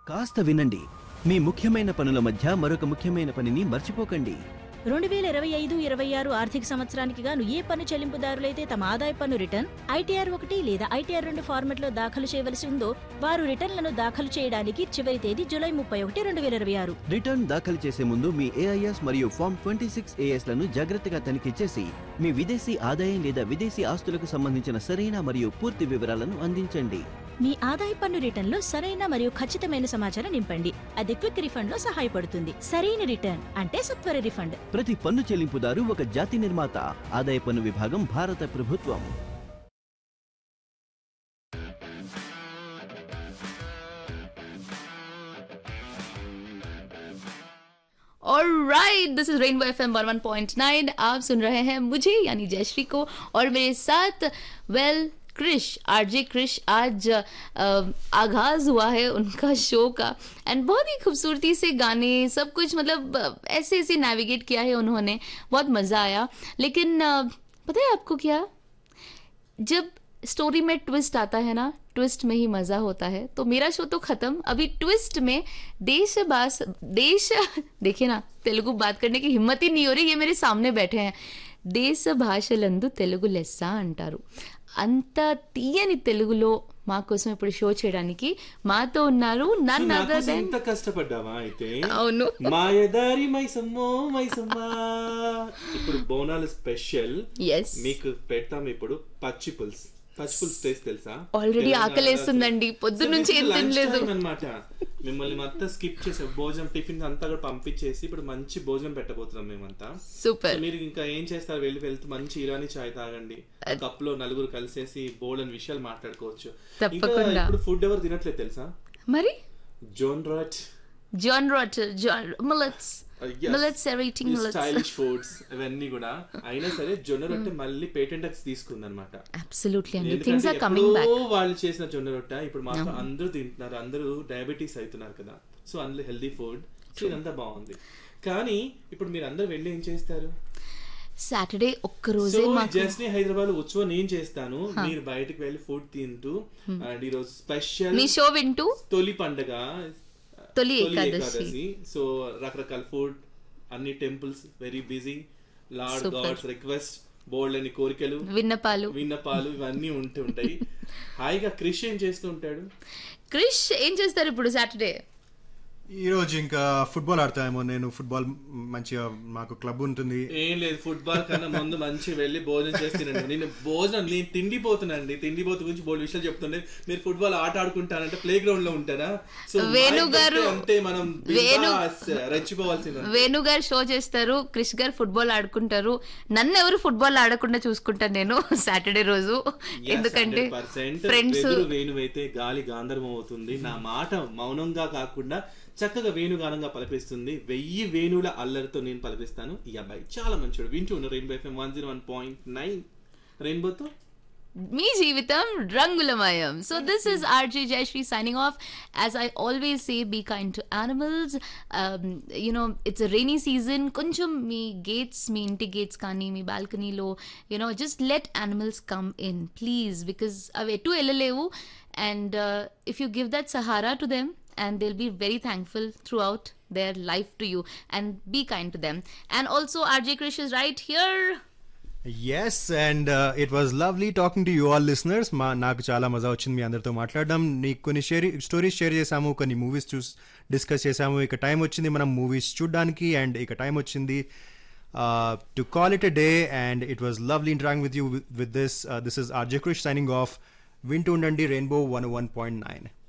కాస్త వినండి మీ ముఖ్యమైన పనుల మధ్య మరొక ముఖ్యమైన పనిని మర్చిపోకండి రెండు వేల ఇరవై ఐదు ఇరవై ఆరు ఆర్థిక సంవత్సరానికి గాను ఏ పన్ను చెల్లింపుదారులైతే తమ ఆదాయ పన్ను రిటర్న్ ఐటీఆర్ ఒకటి లేదా ఐటీఆర్ రెండు ఫార్మెట్లో దాఖలు చేయవలసి ఉందో వారు రిటర్న్లను దాఖలు చేయడానికి చివరి తేదీ జూలై ముప్పై ఒకటి రెండు వేల ఇరవై ఆరు రిటర్న్ దాఖలు చేసే ముందు మీ ఏఐఎస్ మరియు ఫామ్ ట్వంటీ సిక్స్ లను జాగ్రత్తగా తనిఖీ చేసి మీ విదేశీ ఆదాయం లేదా విదేశీ ఆస్తులకు సంబంధించిన సరైన మరియు పూర్తి వివరాలను అందించండి మీ ఆదాయ పన్ను రిటర్న్లో సరైన మరియు ఖచ్చితమైన సమాచారం నింపండి అది క్విక్ రిఫండ్ లో సహాయపడుతుంది సరైన రిటర్న్ అంటే సత్వర రిఫండ్ ప్రతి పన్ను చెల్లింపుదారు ఒక జాతి నిర్మాత ఆదాయ పన్ను విభాగం భారత ప్రభుత్వం alright this is Rainbow FM 101.9 आप सुन रहे हैं मुझे यानी जयश्री को और मेरे साथ वेल क्रिश आरजे क्रिश आज अ, आगाज हुआ है उनका शो का एंड बहुत ही खूबसूरती से गाने सब कुछ मतलब अ, ऐसे ऐसे नेविगेट किया है उन्होंने बहुत मज़ा आया लेकिन अ, पता है आपको क्या जब स्टोरी में ट्विस्ट आता है ना ट्विस्ट में ही मजा होता है तो मेरा शो तो खत्म अभी ट्विस्ट में देश बास देश देखिए ना तेलुगु बात करने की हिम्मत ही नहीं हो रही ये मेरे सामने बैठे हैं దేశ భాషలందు తెలుగు లెస్స అంటారు అంత తీయని తెలుగులో మా కోసం ఇప్పుడు షో చేయడానికి మాతో ఉన్నారు నన్ నా అదర్ కోసం దెన్ ఇంత కష్టపడ్డావా అయితే అవును మాయదారి మైసమ్మో మైసమ్మా ఇప్పుడు బోనాలు స్పెషల్ ఎస్ మీకు పెడతాం ఇప్పుడు పచ్చి పులుసు పచ్చి పులుసు టేస్ట్ తెలుసా Already ఆకలేస్తుందండి. పొద్దు నుంచి ఏం తినలేదు. అనమాట మిమ్మల్ని మొత్తం స్కిప్ చేసే భోజనం టిఫిన్ అంతా కూడా పంపించేసి ఇప్పుడు మంచి భోజనం పెట్టబోతున్నాం మేమంతా సూపర్ సో మీరు ఇంకా ఏం చేస్తారు వెళ్ళి వెళ్తూ మంచి ఇరానీ చాయ్ తాగండి కప్ లో నలుగురు కలిసేసి బోల్డ్ అని విషయాలు మాట్లాడుకోవచ్చు ఇంకా తప్పకుండా. ఇప్పుడు ఫుడ్ ఎవరు తినట్లేదు తెలుసా మరి జోన్ రాట్ జాన్ రాటర్ జాన్ millets millets everything millets stylish foods ఇవన్నీ కూడా అయినా సరే జొన్న రొట్టె మళ్ళీ పేటెంట్ ఎక్స్ తీసుకుంది అనమాట అబ్సల్యూట్లీ అండి థింగ్స్ ఆర్ కమింగ్ బ్యాక్ వాళ్ళు చేసిన జొన్న రొట్టె ఇప్పుడు మాత్రం అందరూ తింటున్నారు అందరూ డయాబెటీస్ అవుతున్నారు కదా సో అందులో హెల్దీ ఫుడ్ సో ఇదంతా బాగుంది కానీ ఇప్పుడు మీరు అందరూ వెళ్ళి ఏం చేస్తారు సాటర్డే ఒక్క సో రోజే మాకు జస్ట్ ని హైదరాబాద్ ఉత్సవం నేను చేస్తాను మీరు బయటకు వెళ్ళి ఫుడ్ తింటూ అండ్ ఈరోజు స్పెషల్ మీ షో వింటూ తొలి పండగ తొలి ఏకాదశి. సో రకరకాల ఫుడ్ అన్ని temples very busy lord Super. Gods request బోల్డ్ అని కోరికలు విన్నపాలు విన్నపాలు ఇవన్నీ ఉంటూ ఉంటాయి హాయిగా క్రిష్ ఏం చేస్తూ ఉంటాడు క్రిష్ ఏం చేస్తారు ఇప్పుడు సాటర్డే ఈ రోజు ఇంకా ఫుట్బాల్ ఆడతామేమో నేను ఫుట్బాల్ మంచిగా మాకు క్లబ్ ఉంటుంది ఏం లేదు ఫుట్బాల్ కన్నా ముందు మంచి వెళ్ళి భోజనం చేస్తున్నాను నేను భోజనం నేను తిండిపోతున్నానండి తిండిపోతు గురించి బోల్డ్ విషయాలు చెప్తుండే మీరు ఫుట్బాల్ ఆట ఆడుకుంటానంటే ప్లే గ్రౌండ్ లో ఉంటారా సో వేణు మైక్ గారు- పెడితే అంటే మనం వేణు- బిందాస్ రెచ్చిపోవాల్సింది వేణు గారు షో చేస్తారు క్రిష్ గారు ఫుట్బాల్ ఆడుకుంటారు నన్ను ఎవరు ఫుట్బాల్ ఆడకుండా చూసుకుంటాను నేను సాటర్డే రోజు ఎందుకంటే ఫ్రెండ్స్ వెదురు వేణువైతే గాలి గాంధర్వం అవుతుంది నా మాట మౌనంగా కాకుండా చక్కగా వేణుగానంగా పలిపిస్తుంది వెయ్యి వేణువుల అల్లరితో నేను పలిపిస్తాను ఈ అబ్బాయి చాలా మంచివాడు వింటూ ఉన్నారు Rainbow FM one zero one point nine రెయిన్బోతో మీ జీవితం రంగులమయం so this is RJ Jayashree signing off as I always say be kind to animals you know it's rainy season కొంచెం మీ గేట్స్ మీ ఇంటి గేట్స్ కానీ మీ బాల్కనీలో you know just let animals come in please because అవి ఎటు వెళ్ళలేవు and if you give that sahara to them and they'll be very thankful throughout their life to you and be kind to them and also rj krish is right here yes and it was lovely talking to you all listeners మా నాకు చాలా మజా వచ్చింది మీ అందరితో మాట్లాడడం నీకు కొన్ని share stories share చేసాము కొన్ని మూవీస్ చూస్ డిస్కస్ చేసాము ఇక టైం వచ్చింది మనం మూవీస్ చూడడానికి అండ్ ఇక టైం వచ్చింది to call it a day and it was lovely interacting with you with this this is RJ Krish signing off వింటూ ఉండండి Rainbow one one point nine